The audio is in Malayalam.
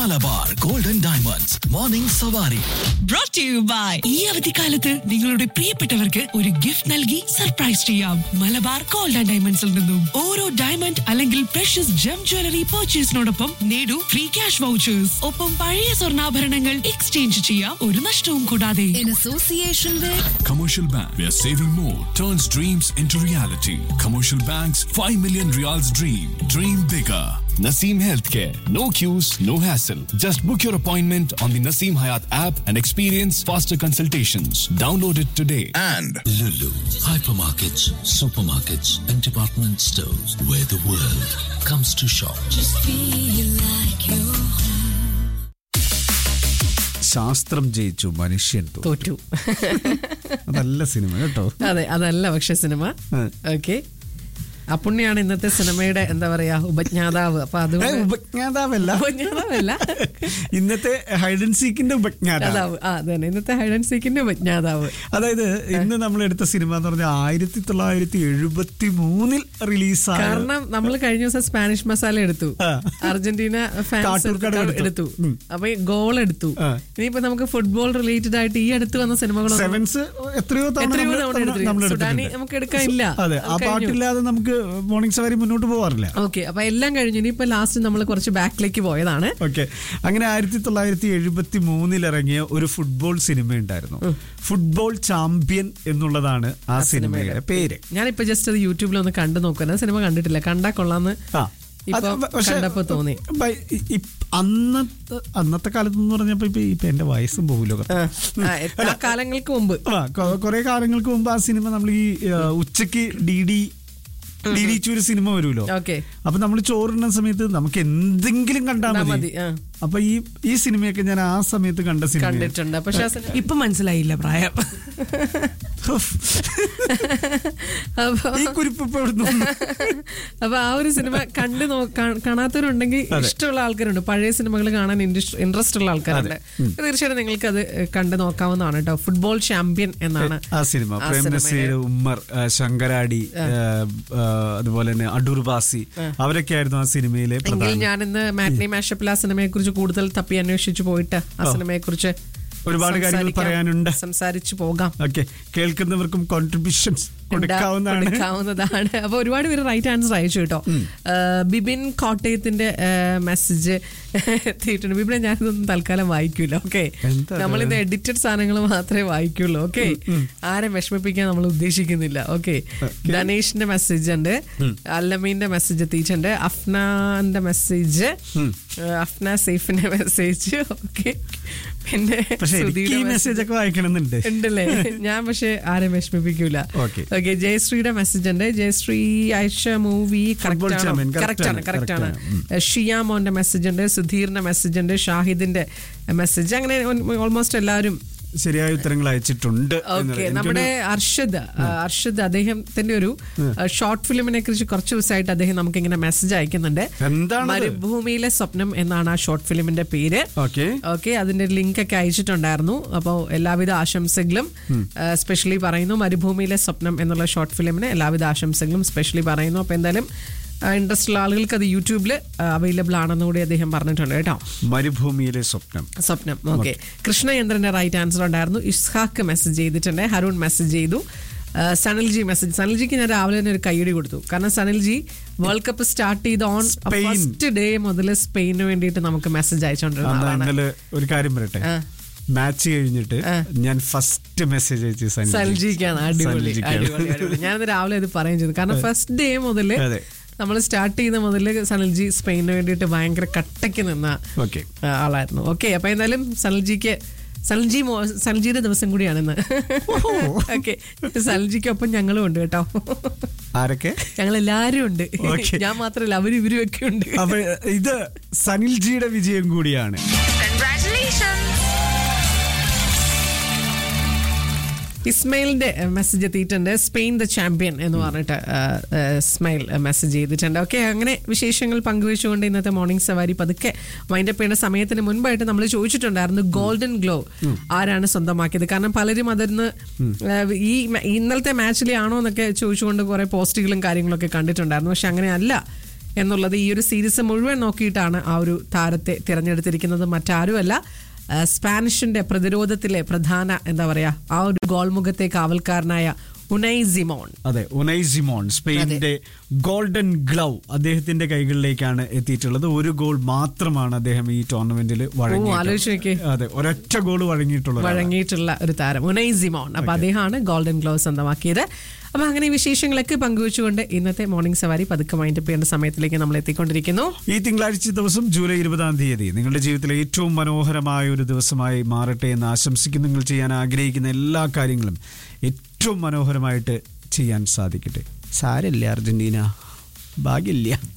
മലബാർ ഗോൾഡൻ ഡയമണ്ട്സ് മോർണിംഗ് സവാരി brought to you by ഈ അവധിക്കാലത്ത് നിങ്ങളുടെ പ്രിയപ്പെട്ടവർക്ക് ഒരു ഗിഫ്റ്റ് നൽകി സർപ്രൈസ് ചെയ്യാം മലബാർ ഗോൾഡ് ആൻഡ് ഡയമണ്ട്സിൽ നിന്നും ഓരോ ഡയമണ്ട് അല്ലെങ്കിൽ പ്രഷ്യസ് ജം ജ്വല്ലറി പർച്ചേസിനോടൊപ്പം നേടൂ ഫ്രീ ക്യാഷ് വൗച്ചേഴ്സ് ഒപ്പം പഴയ സ്വർണ്ണാഭരണങ്ങൾ എക്സ്ചേഞ്ച് ചെയ്യാം ഒരു നഷ്ടവും കൂടാതെ in association with Commercial Bank, where saving more turns dreams into reality. Commercial Bank's 5 million reals dream. Dream bigger. Naseem Healthcare. No queues, no hassle. Just book your appointment on the Naseem Hayat app and experience faster consultations. Download it today. and Lulu, hypermarkets, supermarkets, and department stores where the world comes to shop. ശാസ്ത്രം ജയിച്ചു മനുഷ്യൻ തോറ്റു. തോറ്റു അതല്ല സിനിമ കേട്ടോ അതെ അതല്ല പക്ഷെ സിനിമ ആ. ഓക്കെ അപ്പുണ്ണിയാണ് ഇന്നത്തെ സിനിമയുടെ എന്താ പറയാ ഉപജ്ഞാതാവ് അപ്പൊ ഏ, അതുകൊണ്ട് ഉപജ്ഞാതാവല്ല ഉപജ്ഞാതാവല്ല ഇന്നത്തെ ഹൈഡൻ സീക്കിന്റെ ഉപജ്ഞാതാവ് കഥാവ് ആ അതന്നെ ഇന്നത്തെ ഹൈഡ് ആൻഡ് സീക്കിന്റെ ഉപജ്ഞാതാവ് അതായത് ഇന്ന് നമ്മൾ എടുത്ത സിനിമ എന്ന് പറഞ്ഞാൽ ആയിരത്തി തൊള്ളായിരത്തി എഴുപത്തി മൂന്നിൽ റിലീസായ കാരണം നമ്മൾ കഴിഞ്ഞ ദിവസം സ്പാനിഷ് മസാല എടുത്തു ആ. അർജന്റീന ഫാൻസ് കാട്ടൂർക്കട എടുത്തു. എടുത്തു ഉം. അപ്പൊ ഈ ഗോൾ എടുത്തു ആ. ഇനിയിപ്പോ നമുക്ക് ഫുട്ബോൾ റിലേറ്റഡ് ആയിട്ട് ഈ അടുത്ത് വന്ന സിനിമകളൊന്നും സെവൻസ് എത്രയോ തവണ എത്രയോ നമ്മള് തവണ എടുത്തിട്ടുണ്ട്. നമ്മൾ സുഡാനി എടുത്തിട്ടുണ്ട്. നമുക്ക് എടുക്കാനില്ല. അതെ ആ അത് കഴിഞ്ഞു. പാട്ടില്ലാതെ നമുക്ക് മോർണിംഗ് സവാരി മുന്നോട്ട് പോവാറില്ല ഓക്കെ അപ്പൊ എല്ലാം കഴിഞ്ഞു ഇനിയിപ്പോ ലാസ്റ്റ് നമ്മൾ കുറച്ച് ബാക്കിലേക്ക് പോയതാണ് ഓക്കെ അങ്ങനെ ആയിരത്തി തൊള്ളായിരത്തി എഴുപത്തി മൂന്നിൽ ഇറങ്ങിയ ഒരു ഫുട്ബോൾ സിനിമ ഉണ്ടായിരുന്നു ഫുട്ബോൾ ചാമ്പ്യൻ എന്നുള്ളതാണ് ആ സിനിമയുടെ പേര് ഞാനിപ്പോ ജസ്റ്റ് അത് യൂട്യൂബിൽ ഒന്ന് കണ്ടു നോക്കുന്നത് സിനിമ കണ്ടിട്ടില്ല കണ്ടാ കൊള്ളാന്ന് ആ ഇപ്പൊ അത് പക്ഷേ, കണ്ടപ്പോ തോന്നി ബൈ- ഇ- ഇ- അന്നത്തെ അന്നത്തെ കാലത്ത് എന്ന് പറഞ്ഞപ്പോ ഇപ്പൊ ഇപ്പൊ എന്റെ വയസ്സും പോകില്ലോ ആ, ആ, എത്ര കാലങ്ങൾക്ക് മുമ്പ് കുറെ കാലങ്ങൾക്ക് മുമ്പ് ആ സിനിമ നമ്മൾ ഈ ആ, ഉച്ചക്ക് ഡി ഡി ഡി ഡി ഒരു സിനിമ വരുമല്ലോ ഓക്കെ അപ്പൊ നമ്മൾ ചോറിടുന്ന സമയത്ത് നമുക്ക് എന്തെങ്കിലും കണ്ടാൽ കണ്ടാ മതി മതി, ആ. അപ്പൊ ഈ ഈ സിനിമയൊക്കെ ഞാൻ ആ സമയത്ത് കണ്ട സിനിമ കണ്ടിട്ടുണ്ട് പക്ഷെ ആ സിനിമ ഇപ്പൊ മനസ്സിലായില്ല പ്രായം അപ്പൊ ഈ കുരിപ്പ് ഇപ്പൊ എവിടുന്ന് വന്നു? അപ്പൊ ആ ഒരു സിനിമ കണ്ട് നോ- കാ- കാണാത്തവരുണ്ടെങ്കിൽ ഇഷ്ടമുള്ള ആൾക്കാരുണ്ട് പഴയ സിനിമകൾ കാണാൻ ഇൻട്രസ്റ്റ് ഉള്ള ആൾക്കാരുണ്ട് തീർച്ചയായിട്ടും നിങ്ങൾക്ക് അത് കണ്ട് നോക്കാവുന്നതാണ് കേട്ടോ ഫുട്ബോൾ ചാമ്പ്യൻ എന്നാണ് ആ സിനിമ ആ പ്രേം സിനിമയുടെ- നസീർ ഉമ്മർ ആ, ശങ്കരാടി ആ, ആ, അതുപോലെ തന്നെ അടൂർ ബാസി അവരൊക്കെ ആയിരുന്നു ആ സിനിമയിലെ എങ്കിൽ പ്രധാന ഞാൻ ഇന്ന് മാറ്റ്നി മാഷപ്പിൽ ആ സിനിമയെ കുറിച്ച് കൂടുതൽ തപ്പി അന്വേഷിച്ചു പോയിട്ട് ആ സിനിമയെ കുറിച്ച് ഒരുപാട് കാര്യങ്ങൾ പറയാനുണ്ട്. സംസാരിച്ചു പോകാം ഓക്കെ കേൾക്കുന്നവർക്കും കോൺട്രിബ്യൂഷൻസ് കൊടുക്കാവുന്നതാണ് കൊടുക്കാവുന്നതാണ് അപ്പൊ ഒരുപാട് പേര് റൈറ്റ് ആൻസർ അയച്ചു കേട്ടോ ആ, ബിബിൻ കോട്ടയത്തിന്റെ മെസ്സേജ് എത്തിയിട്ടുണ്ട് ബിബിനെ ഞാനിതൊന്നും തൽക്കാലം വായിക്കൂല ഓക്കെ എന്താ അത്? നമ്മൾ ഇന്ന് എഡിറ്റഡ് സാധനങ്ങൾ മാത്രമേ വായിക്കുള്ളൂ ഓക്കെ ആരെ വിഷമിപ്പിക്കാൻ നമ്മൾ ഉദ്ദേശിക്കുന്നില്ല ഓക്കെ ധനേഷിന്റെ മെസ്സേജ് ഉണ്ട് അല്ലമീന്റെ മെസ്സേജ് എത്തിയിട്ടുണ്ട് അഫ്നാന്റെ മെസ്സേജ് അഫ്ന സേഫിന്റെ മെസ്സേജ് ഓക്കെ പിന്നെ പക്ഷെ എനിക്ക് സുധിയുടെ ഈ message. മെസ്സേജ് ഒക്കെ വായിക്കണമെന്നുണ്ട് ഉണ്ടല്ലേ ഞാൻ പക്ഷെ ആരെയും വിഷമിപ്പിക്കൂല Okay. ഓക്കെ ജയശ്രീയുടെ മെസ്സേജ് ഉണ്ട് Jayasree Ayisha movie Football champion, correct correct ആണ് ആണ്, കറക്റ്റ് correct ആണ് ഷിയാമോന്റെ മെസ്സേജ് ഉണ്ട് സുധീറിന്റെ മെസ്സേജ് ഉണ്ട് ഷാഹിദിന്റെ മെസ്സേജ് അങ്ങനെ ഓൾമോസ്റ്റ് എല്ലാവരും ശരിയായ ഉത്തരങ്ങൾ അയച്ചിട്ടുണ്ട് ഓക്കെ എന്നുള്ളത്. നമ്മുടെ എനിക്കൊന്ന് അർഷദ് ആ, അർഷദ് അദ്ദേഹത്തിന്റെ ഒരു ഷോർട്ട് ഫിലിമിനെ കുറിച്ച് കുറച്ച് ദിവസമായിട്ട് അദ്ദേഹം നമുക്ക് ഇങ്ങനെ മെസ്സേജ് അയക്കുന്നുണ്ട് എന്താണത്? മരുഭൂമിയിലെ സ്വപ്നം എന്നാണ് ആ ഷോർട്ട് ഫിലിമിന്റെ പേര് ഓക്കെ ഓക്കെ അതിന്റെ ലിങ്ക് ഒക്കെ അയച്ചിട്ടുണ്ടായിരുന്നു അപ്പോൾ എല്ലാവിധ ആശംസകളും സ്പെഷ്യലി പറയുന്നു മരുഭൂമിയിലെ സ്വപ്നം എന്നുള്ള ഷോർട്ട് ഫിലിമിന് എല്ലാവിധ ആശംസകളും സ്പെഷ്യലി പറയുന്നു അപ്പോൾ എന്തായാലും ഇൻട്രസ്റ്റ് ഉള്ള ആളുകൾക്ക് അത് യൂട്യൂബിൽ അവൈലബിൾ ആണെന്ന് കൂടി അദ്ദേഹം പറഞ്ഞിട്ടുണ്ട് കേട്ടോ മരുഭൂമിയിലെ സ്വപ്നം സ്വപ്നം ഓക്കെ കൃഷ്ണയന്ത്രന്റെ റൈറ്റ് ആൻസർ ഉണ്ടായിരുന്നു ഇസ്ഹാക്ക് മെസ്സേജ് ചെയ്തിട്ടുണ്ട് ഹരുൺ മെസ്സേജ് ചെയ്തു ആ, സനൽജി മെസ്സേജ് സനൽജിക്ക് ഞാൻ രാവിലെ തന്നെ ഒരു കൈയടി കൊടുത്തു കാരണം സനൽജി വേൾഡ് കപ്പ് സ്റ്റാർട്ട് ചെയ്ത് ഓൺ സ്പെയിൻ. ഫസ്റ്റ് ഡേ മുതൽ സ്പെയിന് വേണ്ടിയിട്ട് നമുക്ക് മെസ്സേജ് അയച്ചുകൊണ്ടിരുന്ന അന്ന് ആളാണ് ഇന്നലെ ഒരു കാര്യം പറയട്ടെ ആ. മാച്ച് കഴിഞ്ഞിട്ട് ഞാൻ ഫസ്റ്റ് മെസ്സേജ് അയച്ചു സനൽജി. സൽജിക്കാണ് അടിപൊളി സൽജിക്കാണ്. അടിപൊളി അടിപൊളി ഞാനത് രാവിലെ അത് പറയുകയും ചെയ്തു കാരണം ഫസ്റ്റ് ഡേ മുതൽ അതെ. നമ്മൾ സ്റ്റാർട്ട് ചെയ്യുന്ന മുതൽ സനൽജി സ്പെയിനിന് വേണ്ടിയിട്ട് ഭയങ്കര കട്ടയ്ക്ക് നിന്ന ഓക്കെ ആ, ആളായിരുന്നു ഓക്കെ അപ്പൊ എന്തായാലും സനൽജിക്ക് സനൽജി മോ- സനൽജിയുടെ ദിവസം കൂടിയാണെന്ന് ഓക്കെ സനൽജിക്കൊപ്പം ഞങ്ങളും ഉണ്ട് കേട്ടോ ആരൊക്കെ ഞങ്ങൾ എല്ലാരും ഉണ്ട് Okay. ഞാൻ മാത്രമല്ല അവരും ഇവരും ഒക്കെ ഉണ്ട് അപ്പൊ ഇത് സനിൽജിയുടെ വിജയം കൂടിയാണ് ഇസ്മയിലിന്റെ മെസ്സേജ് എത്തിയിട്ടുണ്ട് സ്പെയിൻ ദ ചാമ്പ്യൻ എന്ന് പറഞ്ഞിട്ട് ആ, ആ, ഇസ്മയിൽ മെസ്സേജ് ചെയ്തിട്ടുണ്ട് ഓക്കെ അങ്ങനെ വിശേഷങ്ങൾ പങ്കുവെച്ചുകൊണ്ട് ഇന്നത്തെ മോർണിംഗ് സവാരി പതുക്കെ വൈൻഡപ്പ് ചെയ്യേണ്ട സമയത്തിന് മുൻപായിട്ട് നമ്മൾ ചോദിച്ചിട്ടുണ്ടായിരുന്നു ഗോൾഡൻ ഗ്ലോ ആരാണ് സ്വന്തമാക്കിയത് കാരണം പലരും അതിന്ന് ആ, ഈ മ- ഇന്നലത്തെ മാച്ചിലെ ആണോ എന്നൊക്കെ ചോദിച്ചുകൊണ്ട് കുറെ പോസ്റ്റുകളും കാര്യങ്ങളൊക്കെ കണ്ടിട്ടുണ്ടായിരുന്നു പക്ഷെ അങ്ങനെയല്ല എന്നുള്ളത് ഈ ഒരു സീരീസ് മുഴുവൻ നോക്കിയിട്ടാണ് ആ ഒരു താരത്തെ തിരഞ്ഞെടുത്തിരിക്കുന്നത് മറ്റാരുമല്ല ആ, സ്പാനിഷിന്റെ പ്രതിരോധത്തിലെ പ്രധാന എന്താ പറയാ ആ ഒരു ഗോൾമുഖത്തെ കാവൽക്കാരനായ ഉനൈ സിമോൺ അതെ ഉനൈ സിമോൺ സ്പെയിനിന്റെ ഗോൾഡൻ ഗ്ലൗ അദ്ദേഹത്തിന്റെ കൈകളിലേക്കാണ് എത്തിയിട്ടുള്ളത് ഒരു ഗോൾ മാത്രമാണ് അദ്ദേഹം ഈ ടൂർണമെന്റിൽ ആലോചിച്ച് നോക്കിയേ. അതെ ഒരൊറ്റ ഗോൾ വഴങ്ങിയിട്ടുള്ള ഒരാളാണ്. വഴങ്ങിയിട്ടുള്ള ഒരു താരം ഉനൈ സിമോൺ അപ്പൊ അദ്ദേഹമാണ് ഗോൾഡൻ ഗ്ലൗ സ്വന്തമാക്കിയത് അപ്പൊ അങ്ങനെ ഈ വിശേഷങ്ങളൊക്കെ പങ്കുവെച്ചുകൊണ്ട് ഇന്നത്തെ മോർണിംഗ് സവാരി പതുക്കെ മൈൻഡ് ചെയ്യേണ്ട സമയത്തിലേക്ക് നമ്മൾ എത്തിക്കൊണ്ടിരിക്കുന്നു ഈ തിങ്കളാഴ്ച ദിവസം ജൂലൈ ഇരുപതാം തീയതി നിങ്ങളുടെ ജീവിതത്തിലെ ഏറ്റവും മനോഹരമായ ഒരു ദിവസമായി മാറട്ടെ എന്ന് ആശംസിക്കുന്നു നിങ്ങൾ ചെയ്യാൻ ആഗ്രഹിക്കുന്ന എല്ലാ കാര്യങ്ങളും ഏറ്റവും മനോഹരമായിട്ട് ചെയ്യാൻ സാധിക്കട്ടെ സാരല്ല അർജന്റീന ഭാഗ്യമില്ല